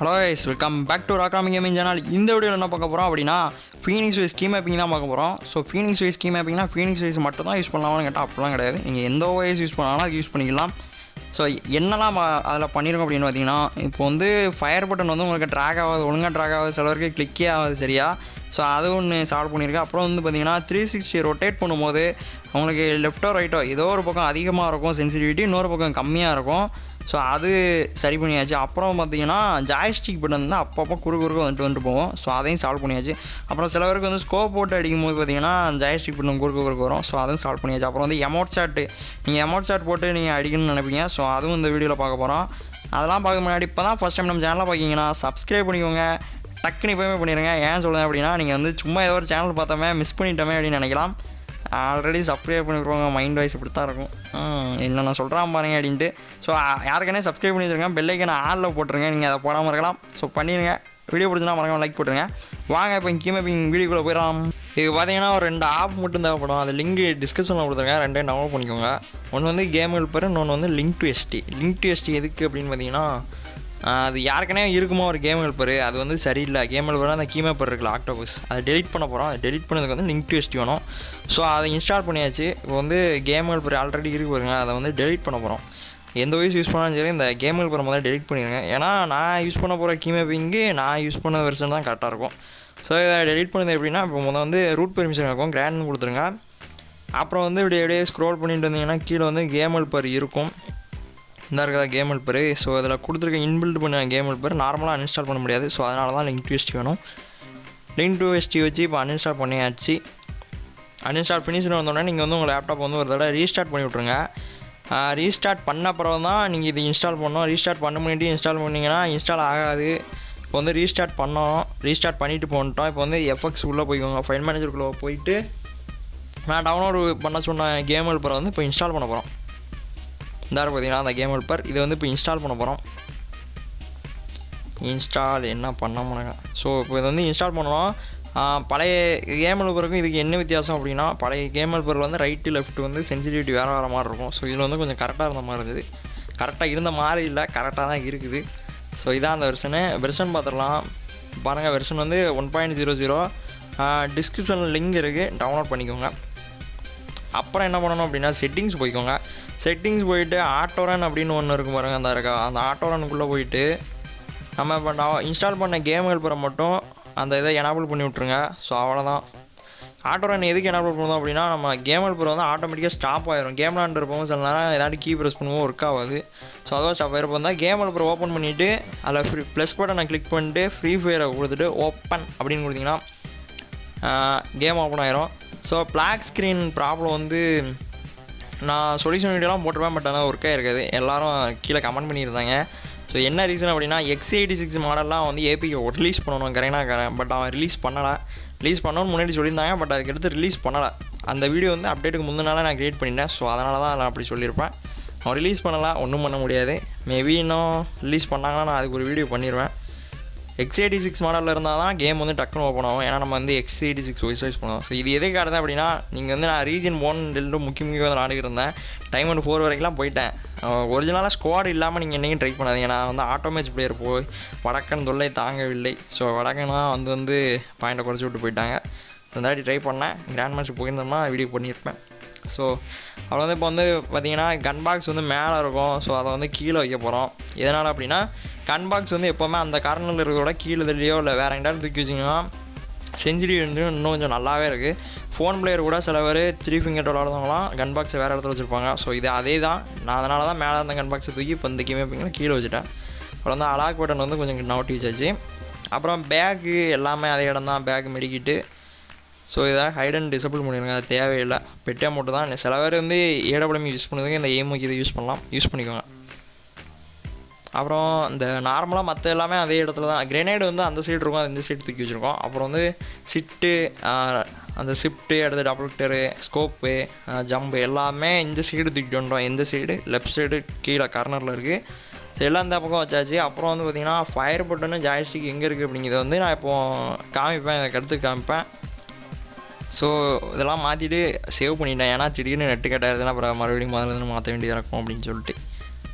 hello guys welcome back to ராக்ராமிங் gaming channel இந்த வீடியோவில் என்ன பார்க்க போகிறோம் அப்படின்னா ஃபீனிக்ஸ் வைஸ் ஸ்கீம் மேப்பிங் தான் பார்க்க போகிறோம் ஸோ ஃபீனிக்ஸ் வைஸ் ஸ்கீம் மேப்பிங்னா ஃபீனிக்ஸ் வைஸ் மட்டும் தான் யூஸ் பண்ணலாம்னு கேட்டால் அப்படிலாம் கிடையாது நீங்கள் எந்த ஓஎஸ் யூஸ் பண்ணாலும் அது யூஸ் பண்ணிக்கலாம் ஸோ என்னெல்லாம் அதில் பண்ணியிருக்கோம் அப்படின்னு பார்த்தீங்கன்னா இப்போ வந்து ஃபயர் பட்டன் வந்து உங்களுக்கு ட்ராக் ஆகாது ஒழுங்காக ட்ராக் ஆகாது சிலருக்கு கிளிக்கே ஆகாது சரியா ஸோ அது ஒன்று சால்வ் பண்ணியிருக்கேன் அப்புறம் வந்து பார்த்தீங்கன்னா த்ரீ சிக்ஸ்டி ரொட்டேட் பண்ணும்போது உங்களுக்கு லெஃப்ட்டோ ரைட்டோ ஏதோ ஒரு பக்கம் அதிகமாக இருக்கும் சென்சிட்டிவிட்டி இன்னொரு பக்கம் கம்மியாக இருக்கும் ஸோ அது சரி பண்ணியாச்சு அப்புறம் பார்த்தீங்கன்னா ஜாய்ஸ்டிக் பட்டன் தான் அப்பப்போ குறு குறுக்க வந்துட்டு வந்துட்டு போவோம் ஸோ அதையும் சால்வ் பண்ணியாச்சு அப்புறம் சில பேருக்கு வந்து ஸ்கோப் போட்டு அடிக்கும்போது பார்த்தீங்கன்னா ஜாய்ஸ்டிக் பட்டன் குறுக்க குறுக்க வரும் ஸோ அதுவும் சால்வ் பண்ணியாச்சு அப்புறம் வந்து எமௌண்ட் சாட்டு நீங்கள் எமௌண்ட் சாட் போட்டு நீங்கள் அடிக்கணும்னு நினைப்பீங்க ஸோ அதுவும் இந்த வீடியோவில் பார்க்க போகிறோம் அதெல்லாம் பார்க்க முன்னாடி இப்போ தான் ஃபஸ்ட் டைம் நம்ம சேனலில் பார்க்கிங்கன்னா சப்ஸ்கிரைப் பண்ணிக்கோங்க டக்குன்னு இப்போவே பண்ணிடுங்க ஏன் சொல்லுங்கள் அப்படின்னா நீங்கள் வந்து சும்மா ஏதோ ஒரு சேனல் பார்த்தோமே மிஸ் பண்ணிட்டோமே அப்படின்னு நினைக்கலாம் ஆல்ரெடி சப்ஸ்கிரைப் பண்ணிருவாங்க மைண்ட் வாய்ஸ் இப்படி தான் இருக்கும் ம், என்ன நான் சொல்கிறான் பாருங்க அப்படின்ட்டு ஸோ யாருக்கானே சப்ஸ்கிரைப் பண்ணி வச்சுருங்க பெல்லைக்கனை ஆளில் போட்டுருங்க நீங்கள் அதை போடாமல் இருக்கலாம் ஸோ பண்ணிடுங்க வீடியோ பிடிச்சினா மறக்காம லைக் போட்டுருங்க வாங்க இப்போ இங்கேயுமே இப்போ வீடியோக்குள்ளே போயிடலாம் இது பார்த்தீங்கன்னா ஒரு ரெண்டு ஆப் மட்டும் தேவைப்படும் அது லிங்க் டிஸ்கிரிப்ஷனில் கொடுத்துருக்கேன் ரெண்டையும் டவுன்லோட் பண்ணிக்கோங்க ஒன்று வந்து கேம் ஹெல்ப்பர் இன்னொன்று வந்து link to SD link to SD எதுக்கு அப்படின்னு பார்த்தீங்கன்னா ஆஹ் அது யாருக்கனே இருக்குமோ ஒரு கேம் ஹெல்ப்பர் அது வந்து சரியில்லை கேம் ஹெல்ப்பர் அந்த கீமேப்பர் இருக்குல்ல ஆக்டோபஸ் அதை டெலிட் பண்ண போகிறோம் அதை டெலிட் பண்ணதுக்கு வந்து லிங்க் டு எஸ்டி வேணும் ஸோ அதை இன்ஸ்டால் பண்ணியாச்சு இப்போ வந்து கேம் ஹெல்ப்பர் ஆல்ரெடி இருக்கு பாருங்க அதை வந்து டெலிட் பண்ண போகிறோம் எந்த வயசு யூஸ் பண்ணாலும் சரி இந்த கேம் ஹெல்ப்பரை முதல்ல டெலிட் பண்ணிடுங்க ஏன்னா நான் யூஸ் பண்ண போகிற கீமேப்பிங்கு நான் யூஸ் பண்ண வெர்ஷன் தான் கரெக்டாக இருக்கும் ஸோ இதை டெலிட் பண்ணது எப்படின்னா இப்போ முதல்ல வந்து ரூட் பெர்மிஷன் இருக்கும் கிராண்ட் கொடுத்துருங்க அப்புறம் வந்து இப்படி அப்படியே ஸ்க்ரோல் பண்ணிட்டு வந்தீங்கன்னா கீழே வந்து கேம் ஹெல்ப்பர் இருக்கும் இந்த இருக்கிற கேம் ஹெல்ப்பரு ஸோ அதில் கொடுத்துருக்க இன்பில்ட் பண்ண கேம் ஹெல்ப்பர் நார்மலாக அன்இன்ஸ்டால் பண்ண முடியாது ஸோ அதனால தான் லிங்க் டு எஸ்டி வேணும் லிங்க் டு எஸ்டி வச்சு இப்போ அன்இன்ஸ்டால் பண்ணியாச்சு அன்இன்ஸ்டால் ஃபினிஷ்னு வந்தோடனே நீங்கள் வந்து உங்கள் லேப்டாப் வந்து ஒரு தடவை ரீஸ்டார்ட் பண்ணி விட்ருங்க ரீஸ்டார்ட் பண்ண அப்புறம் தான் நீங்கள் இது இன்ஸ்டால் பண்ணணும் ரீஸ்டார்ட் பண்ண முன்னாடி இன்ஸ்டால் பண்ணிங்கன்னா இன்ஸ்டால் ஆகாது இப்போ வந்து ரீஸ்டார்ட் பண்ணோம் ரீஸ்டார்ட் பண்ணிவிட்டு போன்ட்டோம் இப்போ வந்து எஃப்எக்ஸ் உள்ளே போய்க்கோங்க ஃபைல் மேனேஜருக்குள்ளே போயிட்டு நான் டவுன்லோட் பண்ண சொன்ன கேம் ஹெல்ப்பரை வந்து இப்போ இன்ஸ்டால் பண்ண போகிறோம் இந்த பார்த்தீங்கன்னா அந்த கேம் ஹெல்ப்பர் இதை வந்து இப்போ இன்ஸ்டால் பண்ண போகிறோம் இன்ஸ்டால் என்ன பண்ண முடியுங்க ஸோ இப்போ இது வந்து இன்ஸ்டால் பண்ணணும் ஆஹ் பழைய கேம் ஹெல்ப்பருக்கும் இதுக்கு என்ன வித்தியாசம் அப்படின்னா பழைய கேம் ஹெல்ப்பரில் வந்து ரைட்டு லெஃப்ட் வந்து சென்சிட்டிவிட்டி வேறு வேறு மாதிரி இருக்கும் ஸோ இதில் வந்து கொஞ்சம் கரெக்டாக இருந்த மாதிரி இருந்தது கரெக்டாக இருந்த மாதிரி இல்லை கரெக்டாக தான் இருக்குது ஸோ இதான் அந்த வெர்ஷனு வெர்ஷன் பார்த்துடலாம் பாருங்கள் வெர்ஷன் வந்து ஒன் பாயிண்ட் ஜீரோ ஜீரோ டிஸ்கிரிப்ஷனில் லிங்க் இருக்குது டவுன்லோட் பண்ணிக்கோங்க அப்புறம் என்ன பண்ணணும் அப்படின்னா செட்டிங்ஸ் போய்க்கோங்க செட்டிங்ஸ் போயிட்டு ஆட்டோரன் அப்படின்னு ஒன்று இருக்கும் பாருங்கள் அந்த இருக்கா அந்த ஆட்டோரனுக்குள்ளே போயிட்டு நம்ம இப்போ இன்ஸ்டால் பண்ண கேம் ஹெல்ப்பரை மட்டும் அந்த இதை எனேபிள் பண்ணி விட்ருங்க ஸோ அவ்வளோதான் ஆட்டோரன் எதுக்கு எனேபிள் பண்ணுவோம் அப்படின்னா நம்ம கேம் ஹெல்ப்பர் வந்து ஆட்டோமேட்டிக்காக ஸ்டாப் ஆயிரும் கேம் விளாண்டுருப்போம் சில நேரம் ஏதாட்டி கீ ப்ரெஸ் பண்ணுவோம் ஒர்க் ஆகாது ஸோ அதுவாக ஸ்டாப் ஆயிருப்போம் இருந்தால் கேம் ஹெல்ப்பர் ஓப்பன் பண்ணிவிட்டு அதில் ஃப்ரீ ப்ளஸ் பட்டனை கிளிக் பண்ணிட்டு ஃப்ரீ ஃபயரை கொடுத்துட்டு ஓப்பன் அப்படின்னு கொடுத்தீங்கன்னா கேம் ஓப்பன் ஆயிரும் ஸோ பிளாக் ஸ்க்ரீன் ப்ராப்ளம் வந்து நான் சொல்யூஷன் வீடியோலாம் போட்டிருப்பேன் பட் ஆனால் ஒர்க்காக இருக்காது எல்லாரும் கீழே கமெண்ட் பண்ணியிருந்தாங்க ஸோ என்ன ரீசன் அப்படின்னா எக்ஸ் எயிட்டி சிக்ஸ் மாடல்லாம் வந்து ஏபிக்கு ரிலீஸ் பண்ணணும் கரெக்டாக பட் அவன் ரிலீஸ் பண்ணலை ரிலீஸ் பண்ணணும்னு முன்னாடி சொல்லியிருந்தாங்க பட் அதுக்கு அடுத்து ரிலீஸ் பண்ணலை அந்த வீடியோ வந்து அப்டேட்டுக்கு முந்தினால நான் க்ரியேட் பண்ணிட்டேன் ஸோ அதனால தான் நான் அப்படி சொல்லியிருப்பேன் அவன் ரிலீஸ் பண்ணலாம் ஒன்றும் பண்ண முடியாது மேபி இன்னும் ரிலீஸ் பண்ணாங்கன்னா நான் அதுக்கு ஒரு வீடியோ பண்ணிடுவேன் எக்ஸ் எயிட்டி சிக்ஸ் மாடலில் இருந்தால் தான் கேம் வந்து டக்குன்னு ஓப்பன் ஆகும் ஏன்னா நம்ம வந்து X eighty six voice voice பண்ணுவோம் ஸோ இது எதுக்கு ஆடுது அப்படின்னா நீங்கள் வந்து நான் ரீஜன் ஒன் ரெண்டு முக்கிய முக்கிய வந்து ஆடிக்கிட்டு இருந்தேன் டைம் ஒன்று ஃபோர் வரைக்கும்லாம் போயிட்டேன் ஒரிஜினலாக ஸ்குவாட் இல்லாமல் நீங்கள் என்னையும் ட்ரை பண்ணாதீங்க நான் வந்து ஆட்டோமேஜ் பிளேயர் போய் வடக்கன் தொல்லை தாங்கவில்லை ஸோ வடக்கனா வந்து வந்து பாயிண்ட்டை குறைச்சி விட்டு போயிட்டாங்க இந்த தாட்டி ட்ரை பண்ணேன் கிராண்ட் மேட்ச் போயிருந்தோம்னா வீடியோ பண்ணியிருப்பேன் ஸோ அவ்வளோ வந்து இப்போ வந்து பார்த்தீங்கன்னா கன் பாக்ஸ் வந்து மேலே இருக்கும் ஸோ அதை வந்து கீழே வைக்க போகிறோம் எதனால் அப்படின்னா கன் பாக்ஸ் வந்து எப்போவுமே அந்த கார்னரில் இருக்கிறதோட கீழே தள்ளியோ இல்லை வேறு எங்கேயாவது தூக்கி வச்சிங்கன்னா செஞ்சுரி வந்து இன்னும் கொஞ்சம் நல்லாவே இருக்குது ஃபோன் பிளேயர் கூட சில பேர் த்ரீ ஃபிங்கர் விளாடுறவங்களாம் கன் பாக்ஸை வேறு இடத்துல வச்சுருப்பாங்க ஸோ இது அதே தான் நான் அதனால தான் மேலே இருந்த கன் பாக்ஸை தூக்கி இப்போ இந்த கேமே கீழே வச்சுட்டேன் அப்புறம் வந்து அலாக் பட்டன் வந்து கொஞ்சம் நவட்டி வச்சாச்சு அப்புறம் பேக்கு எல்லாமே அதே இடம் தான் பேக் மெடிக்கிட்டு ஸோ இதை ஹைட் அண்ட் டிசபிள் பண்ணிடுங்க அது தேவையில்லை பெட்டே மட்டும் தான் சில பேர் வந்து ஏடபிள்யூஎம் யூஸ் பண்ணுறதுக்கு இந்த ஏமுக்கு இதை யூஸ் பண்ணலாம் யூஸ் பண்ணிக்கோங்க அப்புறம் இந்த நார்மலாக மற்ற எல்லாமே அதே இடத்துல தான் கிரெனேடு வந்து அந்த சைடு இருக்கும் அது இந்த சைடு தூக்கி வச்சுருக்கோம் அப்புறம் வந்து சிட்டு அந்த ஷிஃப்ட்டு அடுத்து டபுள்டரு ஸ்கோப்பு ஜம்பு எல்லாமே இந்த சைடு தூக்கிட்டு வந்துட்டோம் இந்த சைடு லெஃப்ட் சைடு கீழே கார்னரில் இருக்குது எல்லாம் இந்த பக்கம் வச்சாச்சு அப்புறம் வந்து பார்த்திங்கன்னா ஃபயர் பட்டனு ஜாய்ஸ்டிக் எங்கே இருக்குது அப்படிங்கிறத வந்து நான் இப்போது காமிப்பேன் இதை கருத்து காமிப்பேன் ஸோ இதெல்லாம் மாற்றிட்டு சேவ் பண்ணிட்டேன் ஏன்னா திடீர்னு நெட்டு கட்டாயிருதுன்னா அப்புறம் மறுபடியும் முதல்ல இருந்து மாற்ற வேண்டியதாக இருக்கும் அப்படின்னு சொல்லிட்டு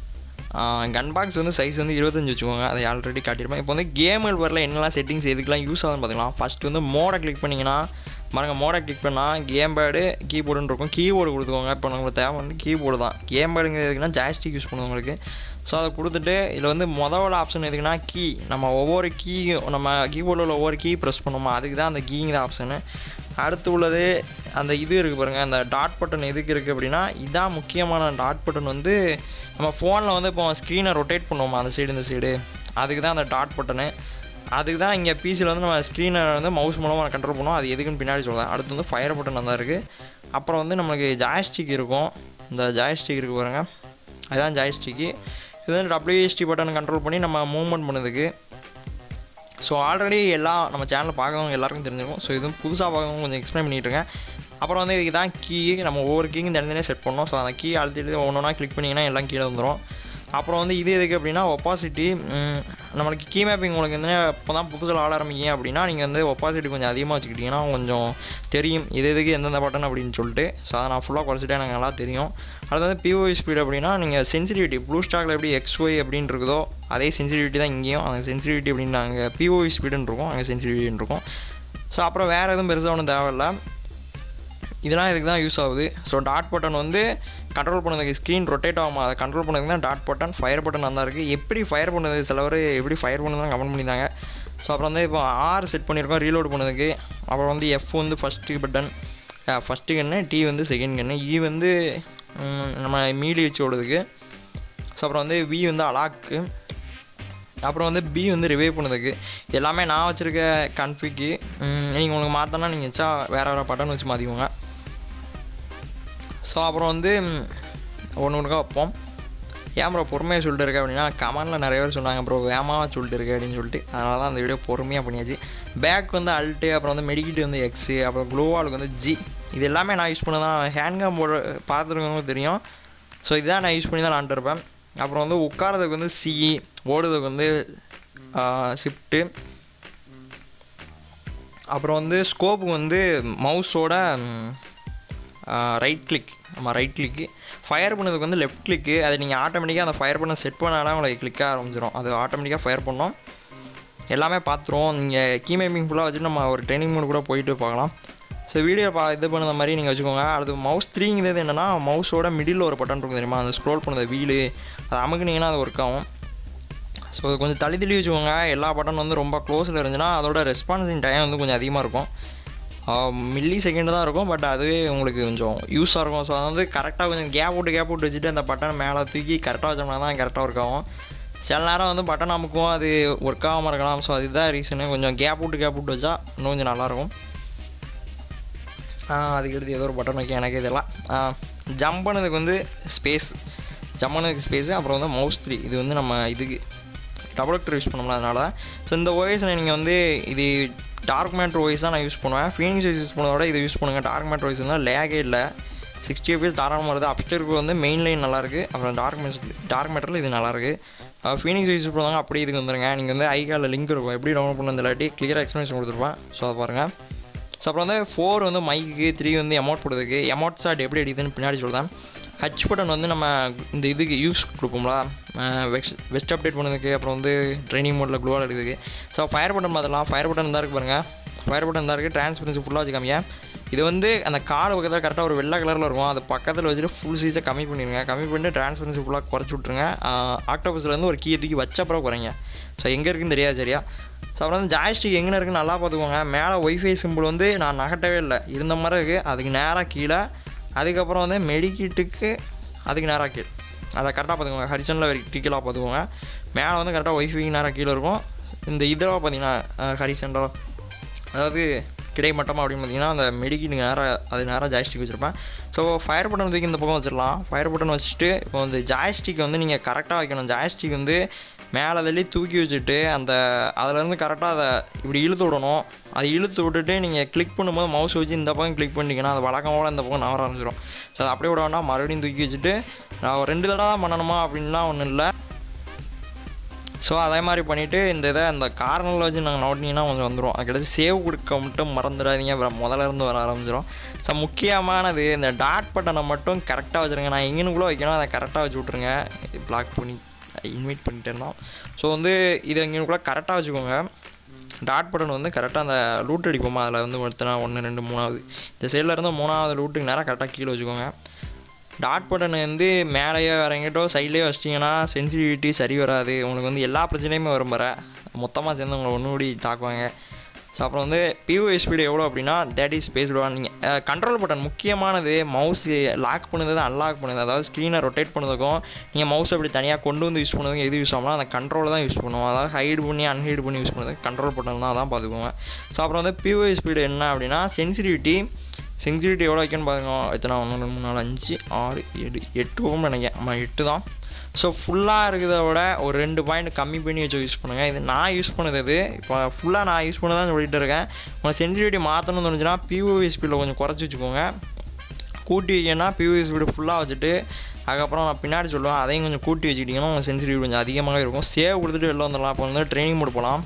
கன் பாக்ஸ் வந்து சைஸ் வந்து இருபத்தஞ்சி வச்சுக்கோங்க அதை ஆல்ரெடி காட்டியிருப்பேன் இப்போ வந்து கேமில் வரல என்னெல்லாம் செட்டிங்ஸ் எதுக்கெல்லாம் யூஸ் ஆகுதுன்னு பார்த்துக்கலாம் ஃபஸ்ட்டு வந்து மோடை கிளிக் பண்ணிங்கன்னா பாருங்க மோடை கிளிக் பண்ணால் கேம் பேடு கீபோர்டுன்னு இருக்கும் கீபோர்டு கொடுத்துக்கோங்க இப்போ உங்களுக்கு தேவை வந்து கீபோர்டு தான் கேம் பேடுங்க எதுக்குன்னா ஜாஸ்டிக் யூஸ் பண்ணுவவங்களுக்கு ஸோ அதை கொடுத்துட்டு இதில் வந்து முதல் ஆப்ஷன் எதுக்குன்னா கீ நம்ம ஒவ்வொரு கீ நம்ம கீபோர்டில் உள்ள ஒவ்வொரு கீ ப்ரெஸ் பண்ணுவோமா அதுக்கு தான் அந்த கீங்கிற ஆப்ஷனு அடுத்து உள்ளது அந்த இது இருக்குது பாருங்கள் அந்த டாட் பட்டன் எதுக்கு இருக்குது அப்படின்னா இதான் முக்கியமான டாட் பட்டன் வந்து நம்ம ஃபோனில் வந்து இப்போ ஸ்க்ரீனை ரொட்டேட் பண்ணுவோமா அந்த சைடு இந்த சைடு அதுக்கு தான் அந்த டாட் பட்டனு அதுக்கு தான் இங்கே பிசியில் வந்து நம்ம ஸ்க்ரீனை வந்து மவுஸ் மூலமாக கண்ட்ரோல் பண்ணுவோம் அது எதுக்குன்னு பின்னாடி சொல்லுவேன் அடுத்து வந்து ஃபயர் பட்டன் தான் இருக்குது அப்புறம் வந்து நம்மளுக்கு ஜாய்ஸ்டிக் இருக்கும் இந்த ஜாய்ஸ்டிக் இருக்குது பாருங்கள் அதுதான் ஜாய்ஸ்டிக்கு இது வந்து டபிள்யூஎஸ்டி பட்டன் கண்ட்ரோல் பண்ணி நம்ம மூவ்மெண்ட் பண்ணதுக்கு ஸோ ஆல்ரெடி எல்லாம் நம்ம சேனலில் பார்க்கறவங்க எல்லாருக்கும் தெரிஞ்சிருக்கும் ஸோ இதுவும் புதுசாக பார்க்கறவங்க கொஞ்சம் எக்ஸ்பிளைன் பண்ணிகிட்டு இருக்கேன் அப்புறம் வந்து இதுதான் கீ நம்ம ஒவ்வொரு கீயும் தனித்தனியாக செட் பண்ணோம் ஸோ அந்த கீ அழுத்திட்டு ஒன்று ஒன்றா கிளிக் பண்ணிங்கன்னா எல்லாம் கீழே வந்துடும் அப்புறம் வந்து இது எதுக்கு அப்படின்னா ஒப்பாசிட்டி நம்மளுக்கு கீ மேப்பிங் உங்களுக்கு வந்து இப்போ தான் புதுசில் ஆட ஆரம்பிக்கீங்க அப்படின்னா நீங்கள் வந்து ஒப்பாசிட்டி கொஞ்சம் அதிகமாக வச்சுக்கிட்டிங்கன்னா கொஞ்சம் தெரியும் இது எதுக்கு எந்தெந்த பட்டன் அப்படின்னு சொல்லிட்டு ஸோ அதை நான் ஃபுல்லாக குறைச்சிட்டே எனக்கு நல்லா தெரியும் அது வந்து பிஓஐ ஸ்பீட் அப்படின்னா நீங்கள் சென்சிட்டிவிட்டி ப்ளூ ஸ்டாக்ல எப்படி எக்ஸ்ஒய் அப்படின்னு இருக்குதோ அதே சென்சிட்டிவிட்டி தான் இங்கேயும் அந்த சென்சிட்டிவிட்டி அப்படின்னு நாங்கள் பிஓஐ ஸ்பீடுன்னு இருக்கும் அங்கே சென்சிட்டிவிட்டின்னு இருக்கும் ஸோ அப்புறம் வேறு எதுவும் பெருசாக ஒன்றும் தேவையில்லை இதெல்லாம் இதுக்கு தான் யூஸ் ஆகுது ஸோ டாட் பட்டன் வந்து கண்ட்ரோல் பண்ணதுக்கு ஸ்க்ரீன் ரொட்டேட் ஆகுமா அதை கண்ட்ரோல் பண்ணதுக்கு தான் டாட் பட்டன் ஃபயர் பட்டன் தான் இருக்குது எப்படி ஃபயர் பண்ணுது சிலவர் எப்படி ஃபயர் பண்ணுறதுலாம் கமெண்ட் பண்ணியிருந்தாங்க ஸோ அப்புறம் வந்து இப்போ ஆர் செட் பண்ணியிருக்கோம் ரீலோட் பண்ணதுக்கு அப்புறம் வந்து எஃப் வந்து ஃபஸ்ட்டு பட்டன் ஃபஸ்ட்டு கன்று டி வந்து செகண்ட் கன்று இ வந்து நம்ம மீடி வச்சு ஓடுறதுக்கு ஸோ அப்புறம் வந்து வி வந்து அலாக்கு அப்புறம் வந்து பி வந்து ரிவைவ் பண்ணதுக்கு எல்லாமே நான் வச்சுருக்க கன்ஃபிக்கு நீங்கள் உங்களுக்கு மாற்றனா நீங்கள் வச்சா வேறு வேறு பட்டன் வச்சு மாற்றிக்கோங்க ஸோ அப்புறம் வந்து ஒன்று ஒன்றுக்கா வைப்போம் ஏன் ப்ரோ பொறுமையாக சொல்லிட்டு இருக்க அப்படின்னா கமெண்டில் நிறைய பேர் சொன்னாங்க ப்ரோ வேகமாக சொல்லிட்டு இருக்க அப்படின்னு சொல்லிட்டு அதனால தான் அந்த வீடியோ பொறுமையாக பண்ணியாச்சு பேக் வந்து அல்ட்டு அப்புறம் வந்து மெடிக்கிட்டு வந்து எக்ஸு அப்புறம் க்ளோவாலுக்கு வந்து ஜி இது எல்லாமே நான் யூஸ் பண்ண தான் ஹேண்ட்கம் போட பார்த்துருக்கவங்க தெரியும் ஸோ இதுதான் நான் யூஸ் பண்ணி தான் விளாண்டுருப்பேன் அப்புறம் வந்து உட்காரதுக்கு வந்து சிஇ ஓடுறதுக்கு வந்து ஷிஃப்ட்டு அப்புறம் வந்து ஸ்கோப்பு வந்து மவுஸோட ரைட் கிளிக் ஆமாம் ரைட் கிளிக்கு ஃபயர் பண்ணதுக்கு வந்து லெஃப்ட் கிளிக்கு அதை நீங்கள் ஆட்டோமேட்டிக்காக அந்த ஃபயர் பண்ண செட் பண்ணாலே உங்களுக்கு கிளிக்காக ஆரம்பிச்சிடும் அது ஆட்டோமேட்டிக்காக ஃபயர் பண்ணோம் எல்லாமே பார்த்துருவோம் நீங்கள் கீமேப்பிங் ஃபுல்லாக வச்சுட்டு நம்ம ஒரு ட்ரைனிங் மூடு கூட போயிட்டு பார்க்கலாம் ஸோ வீடியோ பா இது பண்ணுற மாதிரி நீங்கள் வச்சுக்கோங்க அடுத்து மவுஸ் த்ரீங்கிறது என்னென்னா மவுஸோட மிடில் ஒரு பட்டன் இருக்கும் தெரியுமா அந்த ஸ்க்ரோல் பண்ணது வீலு அதை அமுக்குனீங்கன்னா அது ஒர்க் ஆகும் ஸோ கொஞ்சம் தள்ளி தள்ளி வச்சுக்கோங்க எல்லா பட்டன் வந்து ரொம்ப க்ளோஸில் இருந்துச்சுன்னா அதோட ரெஸ்பான்சிங் டைம் வந்து கொஞ்சம் அதிகமாக இருக்கும் மில்லி செகண்ட் தான் இருக்கும் பட் அதுவே உங்களுக்கு கொஞ்சம் யூஸாக இருக்கும் ஸோ அதை வந்து கரெக்டாக கொஞ்சம் கேப் விட்டு கேப் விட்டு வச்சுட்டு அந்த பட்டன் மேலே தூக்கி கரெக்டாக வச்சோம்னா தான் கரெக்டாக ஒர்க் ஆகும் சில நேரம் வந்து பட்டன் அமுக்கும் அது ஒர்க் ஆகாமல் இருக்கலாம் ஸோ அதுதான் ரீசனு கொஞ்சம் கேப் விட்டு கேப் விட்டு வச்சா இன்னும் கொஞ்சம் நல்லாயிருக்கும் அதுக்கு எடுத்து ஏதோ ஒரு பட்டன் வைக்க எனக்கு இதெல்லாம் ஜம்ப் பண்ணதுக்கு வந்து ஸ்பேஸ் ஜம்ப் பண்ணதுக்கு ஸ்பேஸு அப்புறம் வந்து மவுஸ் த்ரீ இது வந்து நம்ம இதுக்கு டபுள் ஆக்டர் யூஸ் பண்ணோம்ல அதனால ஸோ இந்த ஓஎஸில் நீங்கள் வந்து இது டார்க் மேட்ரு ஓய்ஸ் தான் நான் யூஸ் பண்ணுவேன் ஃபீனிக்ஸ் ஓய்ஸ் யூஸ் பண்ணதோட இது யூஸ் பண்ணுங்கள் டார்க் மேட்ரு ஓய்ஸ் இருந்தால் லேகே இல்லை சிக்ஸ்டி எஃப்எஸ் தாராளமாக வருது அப்டருக்கு வந்து மெயின் லைன் நல்லாயிருக்கு அப்புறம் டார்க் மேட் டார்க் மேட்டரில் இது நல்லாயிருக்கு ஃபீனிக்ஸ் யூஸ் பண்ணுவாங்க அப்படியே இதுக்கு வந்துருங்க நீங்கள் வந்து ஐகாலில் லிங்க் இருக்கும் எப்படி டவுன்லோட் பண்ண இல்லாட்டி கிளியராக எக்ஸ்ப்ளனேஷன் கொடுத்துருப்பேன் ஸோ அதை பாருங்கள் ஸோ அப்புறம் வந்து ஃபோர் வந்து மைக்கு த்ரீ வந்து எமௌண்ட் போடுறதுக்கு எமௌண்ட் ஷாட் எப்படி அடிக்குதுன்னு பின்னாடி சொல்லுதான் ஹச் பட்டன் வந்து நம்ம இந்த இதுக்கு யூஸ் கொடுப்போம்ல வெஸ்ட் வெஸ்ட் அப்டேட் பண்ணதுக்கு அப்புறம் வந்து ட்ரைனிங் மோடில் க்ளோவால் எடுக்குதுக்கு ஸோ ஃபயர் பட்டன் பார்த்துலாம் ஃபயர் பட்டன் தான் இருக்குது பாருங்கள் ஃபயர் பட்டன் தான் இருக்குது டிரான்ஸ்பரன்சி ஃபுல்லாக வச்சு காமிங்க இது வந்து அந்த கார்டு பக்கத்தில் கரெக்டாக ஒரு வெள்ளை கலரில் இருக்கும் அது பக்கத்தில் வச்சுட்டு ஃபுல் சீஸை கம்மி பண்ணிடுங்க கம்மி பண்ணிட்டு டிரான்ஸ்பரன்சி ஃபுல்லாக குறைச்சி விட்ருங்க ஆக்டோபஸ்லேருந்து ஒரு கீயை தூக்கி வச்ச அப்புறம் குறைங்க ஸோ எங்கே இருக்குன்னு தெரியாது சரியா ஸோ அப்புறம் வந்து ஜாய்ஸ்டிக் எங்கே இருக்குன்னு நல்லா பார்த்துக்கோங்க மேலே ஒய்ஃபை சிம்பிள் வந்து நான் நகட்டவே இல்லை இருந்த மாதிரி இருக்குது அதுக்கு நேராக கீழே அதுக்கப்புறம் வந்து மெடிக்கிட்டுக்கு அதுக்கு நேராக கீழே அதை கரெக்டாக பார்த்துக்கோங்க ஹரிசனில் வெர்டிக்கலாக பார்த்துக்கோங்க மேலே வந்து கரெக்டாக ஒய்ஃபைக்கு நேராக கீழே இருக்கும் இந்த இதில் பார்த்தீங்கன்னா ஹரிசன்டராக அதாவது கிடைமட்டமாக அப்படின்னு பார்த்தீங்கன்னா அந்த மெடிக்கிட்டு நேராக அது நேராக ஜாய்ஸ்டிக் வச்சுருப்பேன் ஸோ ஃபயர் பட்டன் தூக்கி இந்த பக்கம் வச்சிடலாம் ஃபயர் பட்டன் வச்சுட்டு இப்போ வந்து ஜாய்ஸ்டிக் வந்து நீங்கள் கரெக்டாக வைக்கணும் ஜாய்ஸ்டிக் வந்து மேலே தள்ளி தூக்கி வச்சுட்டு அந்த அதுலேருந்து கரெக்டாக அதை இப்படி இழுத்து விடணும் அதை இழுத்து விட்டுட்டு நீங்கள் கிளிக் பண்ணும்போது மவுஸ் வச்சு இந்த பக்கம் கிளிக் பண்ணிட்டீங்கன்னா அது வழக்கமோட இந்த பக்கம் நவர ஆரம்பிச்சிடும் ஸோ அதை அப்படியே விட வேண்டாம் மறுபடியும் தூக்கி வச்சுட்டு நான் ஒரு ரெண்டு தடவை தான் பண்ணணுமா அப்படின்லாம் ஒன்றும் இல்லை ஸோ அதே மாதிரி பண்ணிவிட்டு இந்த இதை அந்த கார்னரில் வச்சு நாங்கள் நோட்டிங்கன்னா கொஞ்சம் வந்துடும் அதுக்கடுத்து சேவ் கொடுக்க மட்டும் மறந்துடாதீங்க அப்புறம் முதல்ல இருந்து வர ஆரம்பிச்சிடும் ஸோ முக்கியமானது இந்த டாட் பட்டனை மட்டும் கரெக்டாக வச்சுருங்க நான் எங்கேன்னு கூட வைக்கணும் அதை கரெக்டாக வச்சு விட்ருங்க பிளாக் பண்ணி இன்வைட் பண்ணிட்டே இருந்தான் ஸோ வந்து இதை இங்கே கரெக்டாக வச்சுக்கோங்க டாட் பட்டன் வந்து கரெக்டாக அந்த லூட் அடிப்போமா அதில் வந்து ஒருத்தனா ஒன்று ரெண்டு மூணாவது இந்த சைடில் இருந்து மூணாவது லூட்டுக்கு நேரம் கரெக்டாக கீழே வச்சுக்கோங்க டாட் பட்டன் வந்து மேலேயோ வேற எங்கிட்டோ சைட்லேயோ வச்சிட்டிங்கன்னா சென்சிட்டிவிட்டி சரி வராது உங்களுக்கு வந்து எல்லா பிரச்சனையுமே வரும் வர மொத்தமாக சேர்ந்து உங்களை ஒன்று கூடி தாக்குவாங்க ஸோ அப்புறம் வந்து பிஓ ஸ்பீடு எவ்வளோ அப்படின்னா தேட் இஸ் பேஸ்டு ஆன் நீங்கள் கண்ட்ரோல் பட்டன் முக்கியமானது மவுஸ் லாக் பண்ணுறது அன்லாக் பண்ணுது அதாவது ஸ்க்ரீனை ரொட்டேட் பண்ணதுக்கும் நீங்கள் மவுஸ் அப்படி தனியாக கொண்டு வந்து யூஸ் பண்ணுறதுக்கும் எது யூஸ் ஆகலாம் அந்த கண்ட்ரோலை தான் யூஸ் பண்ணுவோம் அதாவது ஹைட் பண்ணி அன்ஹைட் பண்ணி யூஸ் பண்ணுறது கண்ட்ரோல் பட்டன் தான் அதான் பார்த்துக்கோங்க ஸோ அப்புறம் வந்து பிஓ ஸ்பீடு என்ன அப்படின்னா சென்சிட்டிவிட்டி சென்சிட்டிவிட்டி எவ்வளோ வைக்கணும்னு பாருங்க எத்தனை ஒன்று ரெண்டு மூணு நாலு அஞ்சு ஆறு ஏழு எட்டு ஓம் நினைக்கிறேன் ஆமாம் எட்டு தான் ஸோ ஃபுல்லாக இருக்கிறத விட ஒரு ரெண்டு பாயிண்ட் கம்மி பண்ணி வச்சு யூஸ் பண்ணுங்கள் இது நான் யூஸ் பண்ணது இது இப்போ ஃபுல்லாக நான் யூஸ் பண்ண தான் சொல்லிட்டு இருக்கேன் உங்கள் சென்சிட்டிவிட்டி மாற்றணும்னு தோணுச்சுன்னா பிஓவி ஸ்பீடில் கொஞ்சம் குறைச்சி வச்சுக்கோங்க கூட்டி வைக்கணும்னா பிஓவி ஸ்பீடு ஃபுல்லாக வச்சுட்டு அதுக்கப்புறம் நான் பின்னாடி சொல்லுவேன் அதையும் கொஞ்சம் கூட்டி வச்சுக்கிட்டிங்கன்னா உங்கள் சென்சிட்டிவிட்டி கொஞ்சம் அதிகமாக இருக்கும் சேவ் கொடுத்துட்டு வெளில வந்துடலாம் இப்போ வந்து ட்ரைனிங் மோட் போகலாம்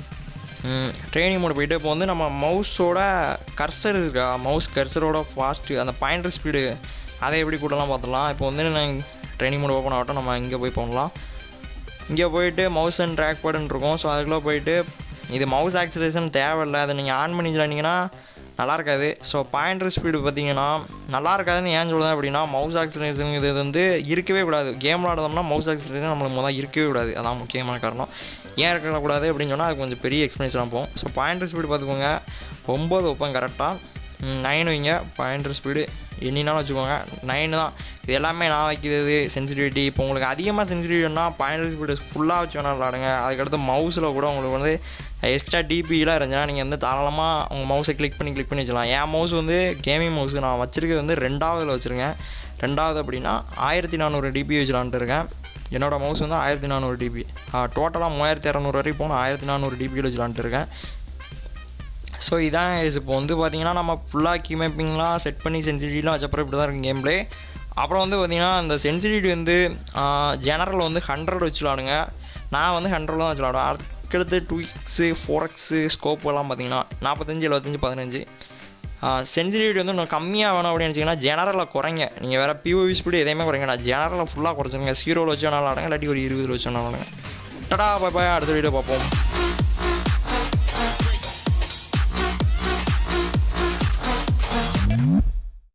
ட்ரைனிங் மோட் போயிட்டு இப்போ வந்து நம்ம மவுஸோட கர்சர் இருக்கா மவுஸ் கர்சரோட ஃபாஸ்ட்டு அந்த பாயிண்டர் ஸ்பீடு அதை எப்படி கூட்டலாம் பார்த்துலாம் இப்போ வந்து நான் ட்ரைனிங் மோட் ஓப்பன் ஆகட்டும் நம்ம இங்கே போய் பண்ணலாம் இங்கே போயிட்டு மவுஸ் அண்ட் ட்ராக் பட்டன் இருக்கும் ஸோ அதுக்குள்ளே போயிட்டு இது மவுஸ் ஆக்சிலேஷன் தேவையில்லை அதை நீங்கள் ஆன் பண்ணி வச்சுருந்தீங்கன்னா நல்லா இருக்காது ஸோ பாயிண்டர் ஸ்பீடு பார்த்தீங்கன்னா நல்லா இருக்காதுன்னு ஏன் சொல்லுதேன் அப்படின்னா மவுஸ் ஆக்சிலேஷன் இது வந்து இருக்கவே கூடாது கேம் விளாடுறோம்னா மவுஸ் ஆக்சிலேஷன் நம்மளுக்கு முதல் இருக்கவே கூடாது அதான் முக்கியமான காரணம் ஏன் இருக்கக்கூடாது அப்படின்னு சொன்னால் அது கொஞ்சம் பெரிய எக்ஸ்பீரியன்ஸ் போகும் ஸோ பாயிண்டர் ஸ்பீடு பார்த்துக்கோங்க ஒம்பது வைப்பேன் கரெக்டாக நைன் வைங்க பாயிண்டர் ஸ்பீடு எண்ணினாலும் வச்சுக்கோங்க நைன் தான் இது எல்லாமே நான் வைக்கிறது சென்சிட்டிவிட்டி இப்போ உங்களுக்கு அதிகமாக சென்சிட்டிவிட்டினா பாயிண்டர் ஸ்பீடு ஃபுல்லாக வச்சு வேணால் விளாடுங்க அதுக்கடுத்து மவுஸில் கூட உங்களுக்கு வந்து எக்ஸ்ட்ரா டிபிலாம் இருந்துச்சுன்னா நீங்கள் வந்து தாராளமாக உங்கள் மவுஸை கிளிக் பண்ணி கிளிக் பண்ணி வச்சுக்கலாம் என் மவுஸ் வந்து கேமிங் மவுஸ் நான் வச்சுருக்கிறது வந்து ரெண்டாவதில் வச்சுருக்கேன் ரெண்டாவது அப்படின்னா ஆயிரத்தி நானூறு டிபி வச்சுலான்ட்டு இருக்கேன் என்னோடய மவுஸ் வந்து ஆயிரத்தி நானூறு டிபி டோட்டலாக மூவாயிரத்தி இரநூறு வரைக்கும் போனால் ஆயிரத்தி நானூறு டிபியில் வச்சுலான்ட்டு இருக்கேன் ஸோ இதான் இப்போ வந்து பார்த்தீங்கன்னா நம்ம ஃபுல்லாக கீ மேப்பிங்லாம் செட் பண்ணி சென்சிட்டிவ்லாம் வச்சப்பறம் இப்படி தான் இருக்கும் கேம் ப்ளே அப்புறம் வந்து பார்த்திங்கன்னா இந்த சென்சிட்டிவிட்டி வந்து ஜெனரல் வந்து ஹண்ட்ரட் வச்சு விளாடுங்க நான் வந்து ஹண்ட்ரட் தான் வச்சு விளாடுவேன் அதுக்கடுத்து டூ எக்ஸு ஃபோர் எக்ஸு ஸ்கோப்பெல்லாம் பார்த்தீங்கன்னா நாற்பத்தஞ்சு எழுபத்தஞ்சு பதினஞ்சு சென்சிட்டிவிட்டி வந்து இன்னும் கம்மியாக வேணும் அப்படின்னு நினச்சிங்கன்னா ஜெனரலில் குறைங்க நீங்கள் வேறு பிஓவி ஸ்பீடு எதையுமே குறைங்க நான் ஜெனரலில் ஃபுல்லாக குறைச்சிருங்க ஜீரோவில் வச்சு வேணாலும் விளாடுங்க இல்லாட்டி ஒரு இருபது வச்சு வேணாலும் விளாடுங்க டடா பாய் பாய் அடுத்த வீடியோ பார்ப்போம்